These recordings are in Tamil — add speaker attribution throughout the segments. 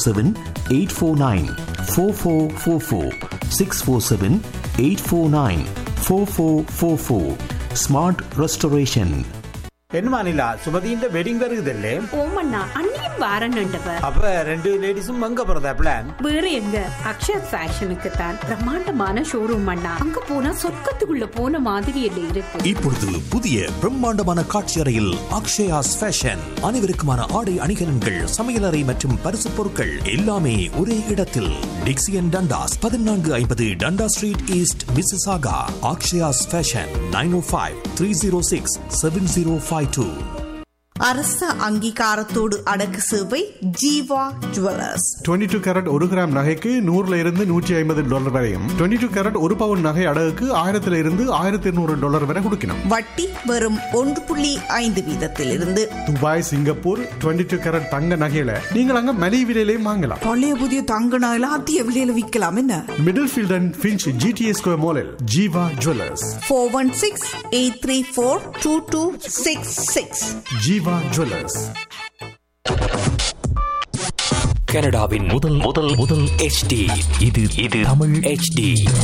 Speaker 1: seven eight four nine four four four four six four seven eight four nine four four four four smart restoration
Speaker 2: என்னமா நிலா சுமதியின் வெட்டிங் வருகுதல்லே
Speaker 3: ஓமண்ணா அண்ணியும் வாரன்னுண்டவ
Speaker 2: அப்ப ரெண்டு லேடிஸும் அங்க போறதா பிளான்
Speaker 3: வேற எங்க அக்ஷயா ஃபேஷனுக்கு தான் பிரம்மாண்டமான ஷோரூம் அண்ணா அங்க போனா சொர்க்கத்துக்குள்ள போன மாதிரி இல்லை இருக்கு
Speaker 1: இப்பொழுது புதிய பிரம்மாண்டமான காட்சி அறையில் அக்ஷயாஸ் ஃபேஷன் அனைவருக்குமான ஆடை அணிகலன்கள் சமையலறை மற்றும் பரிசு பொருட்கள் எல்லாமே ஒரே இடத்தில் டிக்சியன் டண்டாஸ் பதினான்கு ஐம்பது Dundas Street East Mississauga Akshaya's fashion nine O five three zero six seven zero five two
Speaker 4: அரச அங்கீகாரத்தோடு அடக்கு சேவை ஜீவா ஜுவல்லர்ஸ்
Speaker 5: 22 டூ கேரட் ஒரு கிராம் நகைக்கு நூறுல இருந்து நூற்றி ஐம்பது டாலர் வரையும் 22 டூ கேரட் ஒரு பவுன் நகை அடகுக்கு ஆயிரத்துல இருந்து ஆயிரத்தி இருநூறு டாலர் வரை கொடுக்கணும்
Speaker 4: வட்டி வெறும் ஒன்று புள்ளி ஐந்து வீதத்திலிருந்து
Speaker 5: துபாய் சிங்கப்பூர் 22 டூ கேரட் தங்க நகையில நீங்கள் அங்க மலிவு விலையிலையும் வாங்கலாம்
Speaker 4: பழைய புதிய தங்க நகையில அதிக விலையில விற்கலாம் என்ன
Speaker 5: Middlefield and Finch GTS square மாலில் Jeeva jewellers
Speaker 4: four one six eight three four two two six six
Speaker 5: Jeeva jewellers
Speaker 1: கனடாவின் முதல் முதல் முதல் HD இது இது தமிழ் HD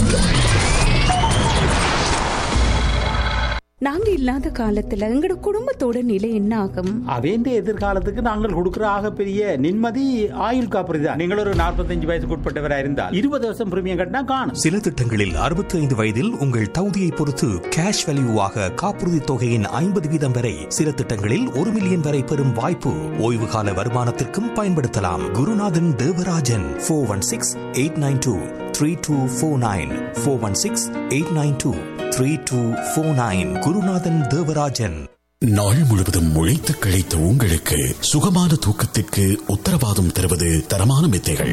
Speaker 3: நாங்க இல்லாத காலத்துல எங்கட குடும்பத்தோட நிலை என்ன ஆகும்
Speaker 2: அவேண்ட எதிர்காலத்துக்கு நாங்கள் கொடுக்கிற ஆக பெரிய நிம்மதி ஆயுள் காப்புறுதி தான் நீங்கள் ஒரு நாற்பத்தஞ்சு வயசுக்கு உட்பட்டவரா இருந்தால் இருபது வருஷம் பிரீமியம் கட்டினா காணும்
Speaker 1: சில திட்டங்களில் 65 வயதில் உங்கள் தகுதியை பொறுத்து கேஷ் வேல்யூவாக காப்புறுதி தொகையின் ஐம்பது வீதம் வரை சில திட்டங்களில் ஒரு மில்லியன் வரை பெறும் வாய்ப்பு ஓய்வு கால வருமானத்திற்கும் பயன்படுத்தலாம் Gurunathan Devarajan four one six eight nine two three two four nine four one six eight nine two three two four nine Gurunathan Devarajan
Speaker 6: நாள் முழுவதும் உழைத்து கிடைத்த உங்களுக்கு சுகமான தூக்கத்திற்கு உத்தரவாதம் தருவது தரமான மெத்தைகள்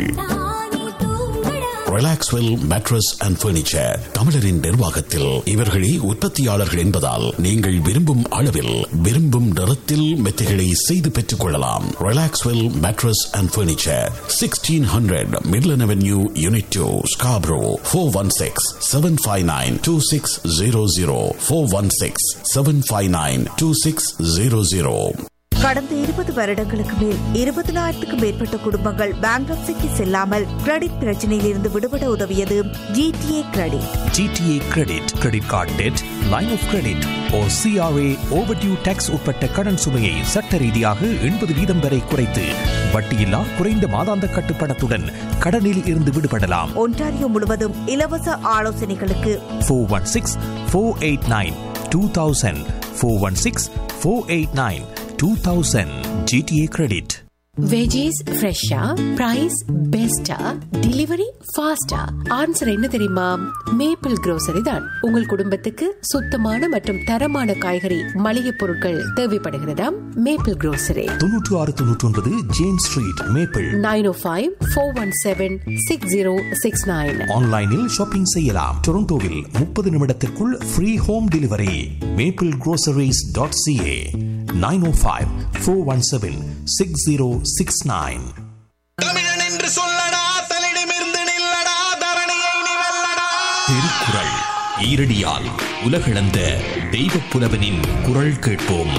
Speaker 6: ரிலாக்ஸ்வெல் மேட்ரஸ் அண்ட் பர்னிச்சர் தமிழரின் நிர்வாகத்தில் இவர்களே உற்பத்தியாளர்கள் என்பதால் நீங்கள் விரும்பும் அளவில் விரும்பும் நிறத்தில் மெத்தைகளை செய்து பெற்றுக் கொள்ளலாம் Relaxwell mattress and furniture sixteen hundred Midland Avenue unit two Scarborough four one six seven five nine two six zero zero four one six seven five nine two six zero zero
Speaker 4: கடந்த இருபது வருடங்களுக்கு மேல் இருபதனாயிரத்துக்கும் மேற்பட்ட குடும்பங்கள் பேங்க்ரப்சிக்கு செல்லாமல் கிரெடிட் பிரச்சனையில் இருந்து விடுபட உதவியது GTA credit
Speaker 1: GTA credit credit card debt line of credit O CRA overdue tax உட்பட்ட கடன் சுமையை சட்ட ரீதியாக எண்பது வீதம் வரை குறைத்து வட்டியில்லா குறைந்த மாதாந்த கட்டுப்பணத்துடன் கடனில் இருந்து விடுபடலாம்
Speaker 4: ஒன்டாரியோ முழுவதும் இலவச ஆலோசனைகளுக்கு
Speaker 1: four one six four eight nine two thousand four one six four eight nine two thousand GTA credit
Speaker 7: veggies ஃப்ரெஷ்ஷா பிரைஸ் பெஸ்டா டெலிவரி ஃபாஸ்டா ஆன்சர் என்ன தெரியுமா மேப்பிள் grocery தான் உங்கள் குடும்பத்துக்கு சுத்தமான மற்றும் தரமான காய்கறி மளிகை பொருட்கள் தேவைப்படுகிறதா மேப்பிள் grocery
Speaker 1: தொன்னூற்று ஆறு தொன்னூற்றி ஒன்பது James Street Maple
Speaker 7: nine O five four one seven six zero six nine
Speaker 1: ஆன்லைனில் ஷாப்பிங் செய்யலாம் டொரண்டோவில் முப்பது நிமிடத்திற்குள் free home delivery Maple groceries.ca dot CA nine O five four one seven six zero six nine
Speaker 8: தமிழன் என்று சொல்லடா தலிடமிருந்து நில்லடா தரணியை நீ வெல்லடா
Speaker 1: திருக்குறள் ஈரடியால் உலகளந்த தெய்வ புலவனின் குரல் கேட்போம்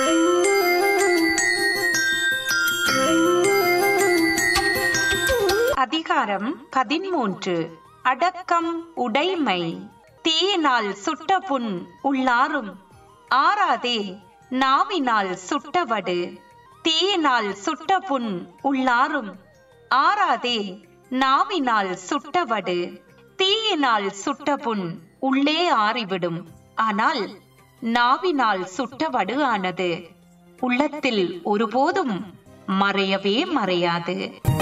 Speaker 9: அதிகாரம் பதிமூன்று அடக்கம் உடைமை தீயினால் சுட்ட புண் உள்ளாரும் ஆறாதே நாவினால் சுட்டவடு தீயினால் சுட்ட புண் உள்ளாரும் ஆறாதே நாவினால் சுட்டவடு தீயினால் சுட்ட புண் உள்ளே ஆறிவிடும் ஆனால் நாவினால் சுட்டவடு ஆனது உள்ளத்தில் ஒருபோதும் மறையவே மறையாது